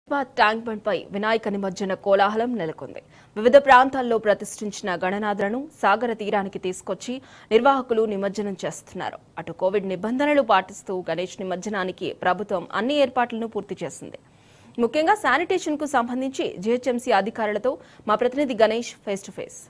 Hyderabad tank bund పై వినాయక నిమజ్జన కోలాహలం నెలకొంది వివిధ ప్రాంతాల్లో ప్రతిష్ఠించిన గణనాథులను సాగర తీరానికి తీసుకొచ్చి నిర్వాహకులు నిమజ్జనం చేస్తున్నారు అటు కోవిడ్ నిబంధనలు పాటిస్తూ గణేష్ నిమజ్జనానికి ప్రభుత్వం అన్ని ఏర్పాట్లను పూర్తి చేసింది ముఖ్యంగా శానిటేషన్ కు సంబంధించి జీహెచ్ఎంసీ అధికారులతో మా ప్రతినిధి గణేష్ ఫేస్ టు ఫేస్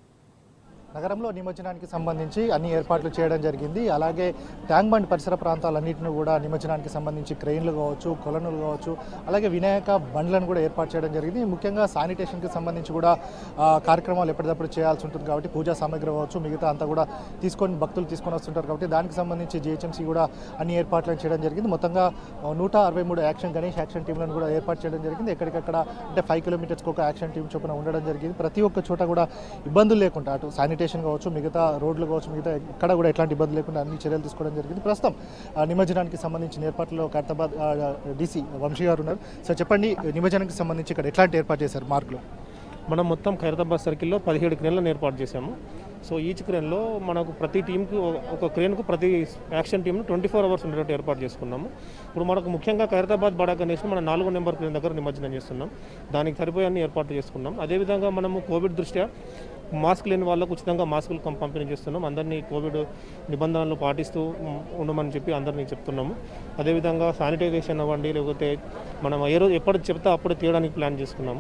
నగరంలో నిమజ్జనానికి సంబంధించి అన్ని ఏర్పాట్లు చేయడం జరిగింది అలాగే ట్యాంక్ బండ్ పరిసర ప్రాంతాలన్నింటినీ కూడా నిమజ్జనానికి సంబంధించి క్రెయిన్లు కావచ్చు కొలనులు కావచ్చు అలాగే వినాయక బండ్లను కూడా ఏర్పాటు చేయడం జరిగింది ముఖ్యంగా శానిటేషన్కి సంబంధించి కూడా ఆ, కార్యక్రమాలు ఎప్పటికప్పుడు చేయాల్సి ఉంటుంది కాబట్టి పూజా సామాగ్రి కావచ్చు మిగతా అంతా కూడా తీసుకొని భక్తులు తీసుకొని వస్తుంటారు కాబట్టి దానికి సంబంధించి జిహెచ్ఎంసీ కూడా అన్ని ఏర్పాట్లను చేయడం జరిగింది మొత్తంగా ఆ, నూట అరవై మూడు యాక్షన్ గణేష్ యాక్షన్ టీంలను కూడా ఏర్పాటు చేయడం జరిగింది ఎక్కడికక్కడ అంటే ఫైవ్ కిలోమీటర్స్కి ఒక యాక్షన్ టీం చొప్పున ఉండడం జరిగింది ప్రతి ఒక్క చోట కూడా ఇబ్బందులు లేకుండా అటు శానిటేషన్ కావచ్చు మిగతా రోడ్లు కావచ్చు మిగతా ఎక్కడ కూడా ఎట్లాంటి ఇబ్బందులు లేకుండా అన్ని చర్యలు తీసుకోవడం జరిగింది ప్రస్తుతం ఆ, నిమజ్జనానికి సంబంధించిన ఏర్పాట్లో ఖైరతాబాద్ డీసీ వంశీ గారు ఉన్నారు సార్ చెప్పండి నిమజ్జనానికి సంబంధించి ఇక్కడ ఎట్లాంటి ఏర్పాటు చేశారు మార్కులు మనం మొత్తం ఖైరతాబాద్ సర్కిల్లో పదిహేడు క్రేన్లను ఏర్పాటు చేశాము సో ఈచ్ క్రేన్లో మనకు ప్రతి టీంకి ఒక క్రేన్కు ప్రతి యాక్షన్ టీంను ట్వంటీ ఫోర్ అవర్స్ ఉండేటట్టు ఏర్పాటు చేసుకున్నాము ఇప్పుడు మనకు ముఖ్యంగా ఖైరతాబాద్ బడా గణేష్ మనం నాలుగో నెంబర్ క్రేన్ దగ్గర నిమజ్జనం చేస్తున్నాం దానికి సరిపోయే అన్ని ఏర్పాట్లు చేసుకున్నాం అదేవిధంగా మనము కోవిడ్ దృష్ట్యా మాస్క్ లేని వాళ్ళకు ఉచితంగా మాస్కులు కం- పంపిణీ చేస్తున్నాం అందరినీ కోవిడ్ నిబంధనలు పాటిస్తూ ఉం- ఉండమని చెప్పి అందరినీ చెప్తున్నాము అదేవిధంగా శానిటైజేషన్ అవ్వండి లేకపోతే మనం ఏ రోజు ఎప్పుడు చెప్తే అప్పుడు తీయడానికి ప్లాన్ చేసుకున్నాము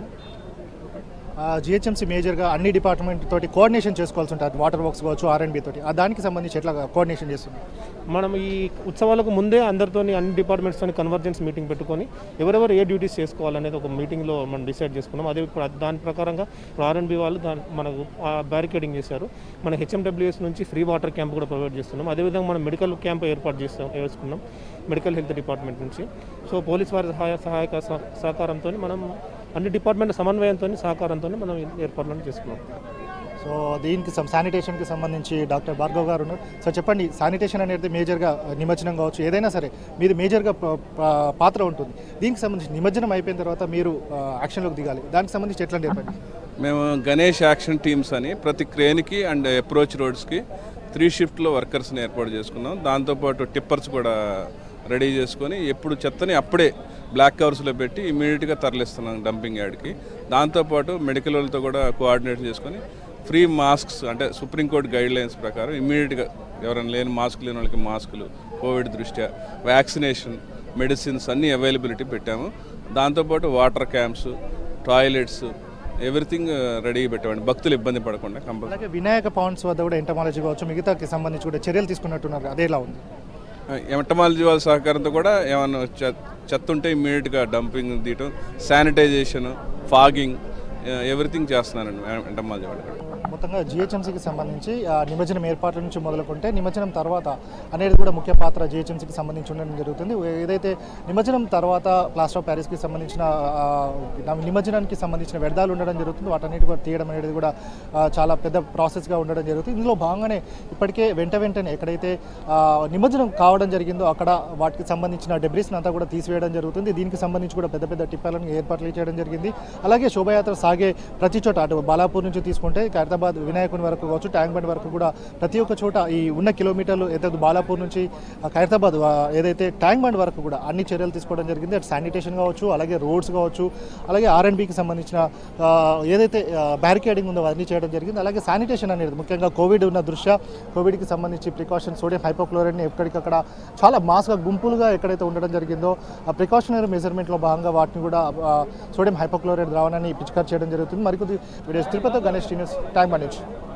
జిహెచ్ఎంసీ మేజర్గా అన్ని డిపార్ట్మెంట్ తోటి కోఆర్డినేషన్ చేసుకోవాల్సి ఉంటుంది వాటర్ వర్క్స్ కావచ్చు ఆర్ఎండ్బి తోటి ఆ దానికి సంబంధించి ఎట్లా కోఆర్డినేషన్ చేస్తుంది మనం ఈ ఉత్సవాలకు ముందే అందరితోని అన్ని డిపార్ట్మెంట్స్తో కన్వర్జెన్స్ మీటింగ్ పెట్టుకొని ఎవరెవరు ఏ డ్యూటీస్ చేసుకోవాలనేది ఒక మీటింగ్లో మనం డిసైడ్ చేసుకున్నాం అదే ఇప్పుడు అది- దాని ప్రకారంగా ఇప్పుడు ఆర్ఎన్బి వాళ్ళు దాని మనకు బ్యారికేడింగ్ చేశారు మన హెచ్ఎండబ్ల్యూఎస్ నుంచి ఫ్రీ వాటర్ క్యాంప్ కూడా ప్రొవైడ్ చేస్తున్నాం అదేవిధంగా మనం మెడికల్ క్యాంప్ ఏర్పాటు చేస్తాం వేసుకున్నాం మెడికల్ హెల్త్ డిపార్ట్మెంట్ నుంచి సో పోలీస్ వారి సహాయ సహాయక సహ- సహకారంతో మనం అన్ని డిపార్ట్మెంట్ సమన్వయంతో సహకారంతో మనం ఏర్పాట్లను చేసుకున్నాం సో దీనికి సం శానిటేషన్కి సంబంధించి డాక్టర్ భార్గవ్ గారు ఉన్నారు సో చెప్పండి శానిటేషన్ అనేది మేజర్గా నిమజ్జనం కావచ్చు ఏదైనా సరే మీది మేజర్గా ప- ప- పాత్ర ఉంటుంది దీనికి సంబంధించి నిమజ్జనం అయిపోయిన తర్వాత మీరు ఆ, యాక్షన్లోకి దిగాలి దానికి సంబంధించి ఎట్లాంటి ఏర్పాటు మేము గణేష్ యాక్షన్ టీమ్స్ అని ప్రతి క్రేన్కి అండ్ అప్రోచ్ రోడ్స్కి త్రీ షిఫ్ట్లో వర్కర్స్ని ఏర్పాటు చేసుకున్నాం దాంతోపాటు టిప్పర్స్ కూడా రెడీ చేసుకొని ఎప్పుడు చెత్తని అప్పుడే బ్లాక్ కవర్స్లో పెట్టి ఇమీడియట్గా తరలిస్తున్నాం డంపింగ్ యార్డ్కి దాంతోపాటు మెడికల్ వాళ్ళతో కూడా కోఆర్డినేట్ చేసుకొని ఫ్రీ మాస్క్స్ అంటే సుప్రీంకోర్టు గైడ్ లైన్స్ ప్రకారం ఇమీడియట్గా ఎవరైనా లేని మాస్క్ లేని వాళ్ళకి మాస్కులు కోవిడ్ దృష్ట్యా వ్యాక్సినేషన్ మెడిసిన్స్ అన్నీ అవైలబిలిటీ పెట్టాము దాంతోపాటు water camps toilets everything ready పెట్టామండి భక్తులు ఇబ్బంది పడకుండా కంపల్సరీ అలాగే వినాయక పౌండ్స్ వద్ద కూడా ఎంటమాలజీ కావచ్చు మిగతాకి సంబంధించి కూడా చర్యలు తీసుకున్నట్టున్నారు అదే ఎలా ఉంది ఎమటమాలజీ వాళ్ళ సహకారంతో కూడా ఏమన్నా చె- చెత్త ఉంటే ఇమ్మీడియట్గా డంపింగ్ తీయటం శానిటైజేషన్ ఫాగింగ్ ఎవ్రీథింగ్ చేస్తున్నానండి ఎంటమాలజీ వాళ్ళు కూడా మొత్తంగా జిహెచ్ఎంసీకి సంబంధించి ఆ, నిమజ్జనం ఏర్పాట్ల నుంచి మొదలుకుంటే నిమజ్జనం తర్వాత అనేది కూడా ముఖ్య పాత్ర జిహెచ్ఎంసీకి సంబంధించి ఉండడం జరుగుతుంది ఏదైతే నిమజ్జనం తర్వాత ప్లాస్టర్ ఆఫ్ ప్యారిస్కి సంబంధించిన ఆ, న- నిమజ్జనానికి సంబంధించిన వ్యర్థాలు ఉండడం జరుగుతుంది వాటన్నిటి కూడా తీయడం అనేది కూడా ఆ, చాలా పెద్ద ప్రాసెస్గా ఉండడం జరుగుతుంది ఇందులో భాగంగానే ఇప్పటికే వెంట వెంటనే ఎక్కడైతే ఆ, నిమజ్జనం కావడం జరిగిందో అక్కడ వాటికి సంబంధించిన డెబ్రిస్ని అంతా కూడా తీసివేయడం జరుగుతుంది దీనికి సంబంధించి కూడా పెద్ద పెద్ద టిప్పర్లను ఏర్పాట్లు చేయడం జరిగింది అలాగే శోభయాత్ర సాగే ప్రతి చోట అటు బాలాపూర్ నుంచి తీసుకుంటే ఖైరతాబాద్ వినాయకుని వరకు కావచ్చు ట్యాంక్ బండ్ వరకు కూడా ప్రతి ఒక్క చోట ఈ ఉన్న కిలోమీటర్లు ఏదైతే బాలాపూర్ నుంచి ఆ, ఖైరతాబాద్ ఆ, ఏదైతే ట్యాంక్ బండ్ వరకు కూడా అన్ని చర్యలు తీసుకోవడం జరిగింది అటు శానిటేషన్ కావచ్చు అలాగే రోడ్స్ కావచ్చు అలాగే ఆర్ఎండ్బికి సంబంధించిన ఆ, ఏదైతే బ్యారికేడింగ్ ఉందో అన్నీ చేయడం జరిగింది అలాగే శానిటేషన్ అనేది ముఖ్యంగా కోవిడ్ ఉన్న దృష్ట్యా కోవిడ్కి సంబంధించి ప్రికాషన్ సోడియం హైపోక్లోరైడ్ని ఎక్కడికక్కడ చాలా మాస్గా గుంపులుగా ఎక్కడైతే ఉండడం జరిగిందో ఆ ప్రికాషనరీ మెజర్మెంట్లో భాగంగా వాటిని కూడా ఆ, సోడియం హైపోక్లోరైడ్ ద్రావణాన్ని పిచికారు చేయడం జరుగుతుంది మరికొద్ది వీడియోస్ తిరుపతి గణేష్ టీనస్ ట్యాంక్ బండ్ నుంచి